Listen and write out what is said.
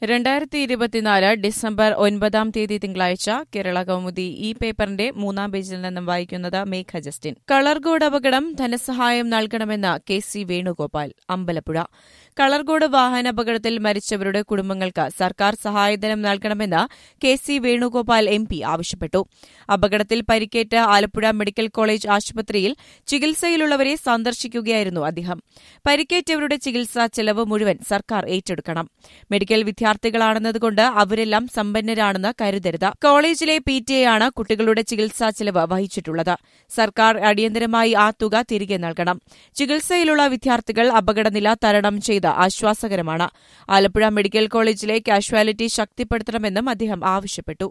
രണ്ടായിരത്തി ഇരുപത്തിനാല് ഡിസംബർ ഒൻപതാം തീയതി തിങ്കളാഴ്ച കേരള കൗമുദി ഈ പേപ്പറിന്റെ മൂന്നാം പേജിൽ നിന്നും വായിക്കുന്നത് മേഘ ജസ്റ്റിൻ കളർകോട് അപകടം ധനസഹായം നൽകണമെന്ന് കെ സി വേണുഗോപാൽ അമ്പലപ്പുഴ കളർകോട് വാഹനാപകടത്തിൽ മരിച്ചവരുടെ കുടുംബങ്ങൾക്ക് സർക്കാർ സഹായധനം നൽകണമെന്ന് K C Venugopal M P ആവശ്യപ്പെട്ടു അപകടത്തിൽ പരിക്കേറ്റ് ആലപ്പുഴ മെഡിക്കൽ കോളേജ് ആശുപത്രിയിൽ ചികിത്സയിലുള്ളവരെ സന്ദർശിക്കുകയായിരുന്നു അദ്ദേഹം പരിക്കേറ്റവരുടെ ചികിത്സാ ചെലവ് മുഴുവൻ സർക്കാർ ഏറ്റെടുക്കണം മെഡിക്കൽ വിദ്യാർത്ഥികളാണെന്നതുകൊണ്ട് അവരെല്ലാം സമ്പന്നരാണെന്ന് കരുതരുത് കോളേജിലെ പി ടി എയാണ് കുട്ടികളുടെ ചികിത്സാ ചെലവ് വഹിച്ചിട്ടുള്ളത് സർക്കാർ അടിയന്തരമായി ആ തുക തിരികെ നൽകണം ചികിത്സയിലുള്ള വിദ്യാർത്ഥികൾ അപകടനില തരണം ചെയ്ത് ആശ്വാസകരമാണ് ആലപ്പുഴ മെഡിക്കൽ കോളേജിലെ കാഷ്വാലിറ്റി ശക്തിപ്പെടുത്തണമെന്നും അദ്ദേഹം ആവശ്യപ്പെട്ടു